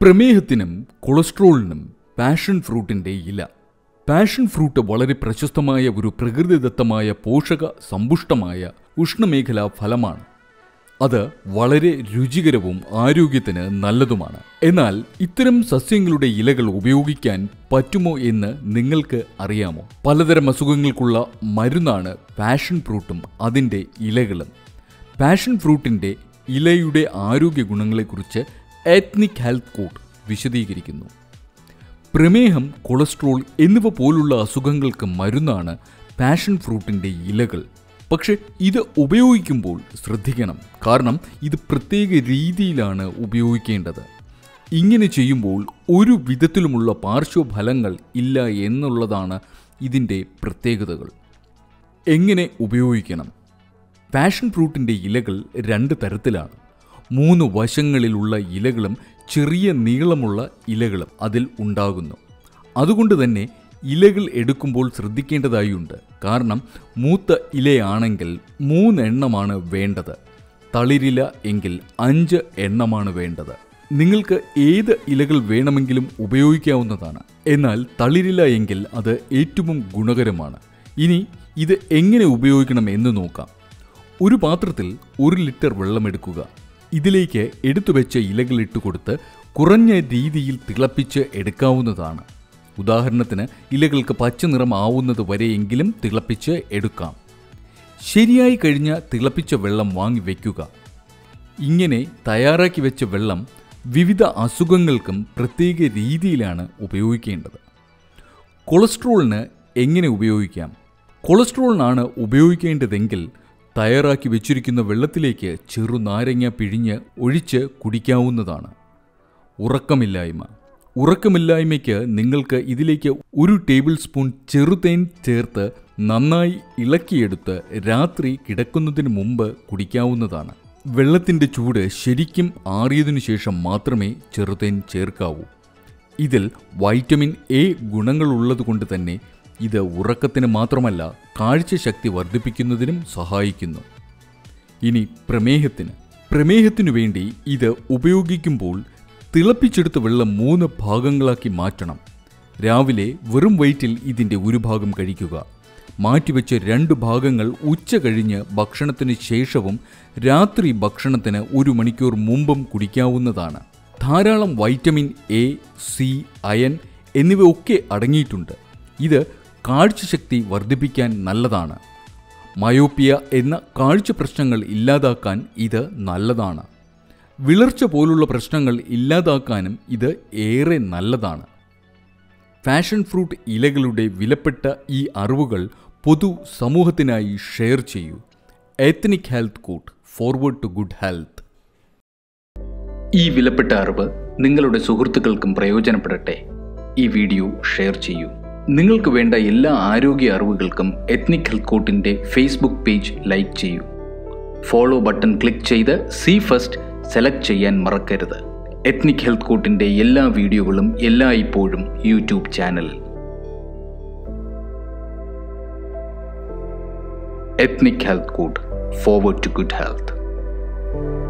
പ്രമേഹത്തിനും കൊളസ്ട്രോളിനും passion ഫ്രൂട്ടിന്റെ ഇല passion fruit വളരെ പ്രശസ്തമായ ഒരു പ്രകൃതിദത്തമായ പോഷക സമ്പുഷ്ടമായ ഉഷ്ണമേഖലാ ഫലമാണ് അത് വളരെ രുചികരവും ആരോഗ്യത്തിന് നല്ലതുമാണ് എന്നാൽ ഇത്തരം സസ്യങ്ങളുടെ ഇലകൾ ഉപയോഗിക്കാൻ പറ്റുമോ എന്ന് നിങ്ങൾക്ക് അറിയാമോ പലതരം അസുഖങ്ങൾക്കുള്ള മരുന്നാണ് പാഷൻ ഫ്രൂട്ടും അതിൻ്റെ ഇലകളും പാഷൻ ഫ്രൂട്ടിൻ്റെ ഇലയുടെ ആരോഗ്യ ഗുണങ്ങളെക്കുറിച്ച് എത്നിക് ഹെൽത്ത് കോഡ് വിശദീകരിക്കുന്നു പ്രമേഹം കൊളസ്ട്രോൾ എന്നിവ പോലുള്ള അസുഖങ്ങൾക്ക് മരുന്നാണ് പാഷൻ ഫ്രൂട്ടിൻ്റെ ഇലകൾ പക്ഷെ ഇത് ഉപയോഗിക്കുമ്പോൾ ശ്രദ്ധിക്കണം കാരണം ഇത് പ്രത്യേക രീതിയിലാണ് ഉപയോഗിക്കേണ്ടത് ഇങ്ങനെ ചെയ്യുമ്പോൾ ഒരു വിധത്തിലുമുള്ള പാർശ്വഫലങ്ങൾ ഇല്ല എന്നുള്ളതാണ് ഇതിൻ്റെ പ്രത്യേകതകൾ എങ്ങനെ ഉപയോഗിക്കണം പാഷൻ ഫ്രൂട്ടിൻ്റെ ഇലകൾ രണ്ട് തരത്തിലാണ് മൂന്ന് വശങ്ങളിലുള്ള ഇലകളും ചെറിയ നീളമുള്ള ഇലകളും അതിൽ ഉണ്ടാകുന്നു അതുകൊണ്ട് തന്നെ ഇലകൾ എടുക്കുമ്പോൾ ശ്രദ്ധിക്കേണ്ടതായുണ്ട് കാരണം മൂത്ത ഇലയാണെങ്കിൽ മൂന്നെണ്ണമാണ് വേണ്ടത് തളിരില എങ്കിൽ അഞ്ച് എണ്ണമാണ് വേണ്ടത് നിങ്ങൾക്ക് ഏത് ഇലകൾ വേണമെങ്കിലും ഉപയോഗിക്കാവുന്നതാണ് എന്നാൽ തളിരില എങ്കിൽ അത് ഏറ്റവും ഗുണകരമാണ് ഇനി ഇത് എങ്ങനെ ഉപയോഗിക്കണം എന്ന് നോക്കാം ഒരു പാത്രത്തിൽ ഒരു ലിറ്റർ വെള്ളമെടുക്കുക ഇതിലേക്ക് എടുത്തു വെച്ച ഇലകൾ ഇട്ട് കൊടുത്ത് കുറഞ്ഞ രീതിയിൽ തിളപ്പിച്ച് എടുക്കാവുന്നതാണ് ഉദാഹരണത്തിന് ഇലകൾക്ക് പച്ച നിറം ആവുന്നത് വരെയെങ്കിലും തിളപ്പിച്ച് എടുക്കാം ശരിയായി കഴിഞ്ഞ തിളപ്പിച്ച വെള്ളം വാങ്ങി വയ്ക്കുക ഇങ്ങനെ തയ്യാറാക്കി വെച്ച വെള്ളം വിവിധ അസുഖങ്ങൾക്കും പ്രത്യേക രീതിയിലാണ് ഉപയോഗിക്കേണ്ടത് കൊളസ്ട്രോളിന് എങ്ങനെ ഉപയോഗിക്കാം കൊളസ്ട്രോളിനാണ് ഉപയോഗിക്കേണ്ടതെങ്കിൽ തയ്യാറാക്കി വെച്ചിരിക്കുന്ന വെള്ളത്തിലേക്ക് ചെറുനാരങ്ങ പിഴിഞ്ഞ് ഒഴിച്ച് കുടിക്കാവുന്നതാണ് ഉറക്കമില്ലായ്മ ഉറക്കമില്ലായ്മയ്ക്ക് നിങ്ങൾക്ക് ഇതിലേക്ക് ഒരു ടേബിൾ സ്പൂൺ ചെറുതേൻ ചേർത്ത് നന്നായി ഇളക്കിയെടുത്ത് രാത്രി കിടക്കുന്നതിന് മുമ്പ് കുടിക്കാവുന്നതാണ് വെള്ളത്തിൻ്റെ ചൂട് ശരിക്കും ആറിയതിനു ശേഷം മാത്രമേ ചെറുതേൻ ചേർക്കാവൂ ഇതിൽ വൈറ്റമിൻ എ ഗുണങ്ങളുള്ളതുകൊണ്ട് തന്നെ ഇത് ഉറക്കത്തിന് മാത്രമല്ല കാഴ്ചശക്തി വർദ്ധിപ്പിക്കുന്നതിനും സഹായിക്കുന്നു ഇനി പ്രമേഹത്തിന് പ്രമേഹത്തിനു വേണ്ടി ഇത് ഉപയോഗിക്കുമ്പോൾ തിളപ്പിച്ചെടുത്ത വെള്ളം മൂന്ന് ഭാഗങ്ങളാക്കി മാറ്റണം രാവിലെ വെറും വയറ്റിൽ ഇതിൻ്റെ ഒരു ഭാഗം കഴിക്കുക മാറ്റിവെച്ച രണ്ട് ഭാഗങ്ങൾ ഉച്ച കഴിഞ്ഞ് ഭക്ഷണത്തിന് ശേഷവും രാത്രി ഭക്ഷണത്തിന് ഒരു മണിക്കൂർ മുമ്പും കുടിക്കാവുന്നതാണ് ധാരാളം വൈറ്റമിൻ എ സി അയൺ എന്നിവയൊക്കെ അടങ്ങിയിട്ടുണ്ട് ഇത് കാഴ്ചശക്തി വർദ്ധിപ്പിക്കാൻ നല്ലതാണ് മയോപ്പിയ എന്ന കാഴ്ച പ്രശ്നങ്ങൾ ഇല്ലാതാക്കാൻ ഇത് നല്ലതാണ് വിളർച്ച പോലുള്ള പ്രശ്നങ്ങൾ ഇല്ലാതാക്കാനും ഇത് ഏറെ നല്ലതാണ് ഫാഷൻ ഫ്രൂട്ട് ഇലകളുടെ വിലപ്പെട്ട ഈ അറിവുകൾ പൊതു സമൂഹത്തിനായി ഷെയർ ചെയ്യൂ ethnic health court forward to good health ഈ വിലപ്പെട്ട അറിവ് നിങ്ങളുടെ സുഹൃത്തുക്കൾക്കും പ്രയോജനപ്പെടട്ടെ ഈ വീഡിയോ ഷെയർ ചെയ്യൂ നിങ്ങൾക്ക് വേണ്ട എല്ലാ ആരോഗ്യ അറിവുകൾക്കും എത്നിക് ഹെൽത്ത് കോട്ടിൻ്റെ ഫേസ്ബുക്ക് പേജ് ലൈക്ക് ചെയ്യൂ ഫോളോ ബട്ടൺ ക്ലിക്ക് ചെയ്ത് സി ഫസ്റ്റ് സെലക്ട് ചെയ്യാൻ മറക്കരുത് എത്നിക് ഹെൽത്ത് കോട്ടിൻ്റെ എല്ലാ വീഡിയോകളും എല്ലായ്പ്പോഴും യൂട്യൂബ് ചാനലിൽ ethnic health court forward to good health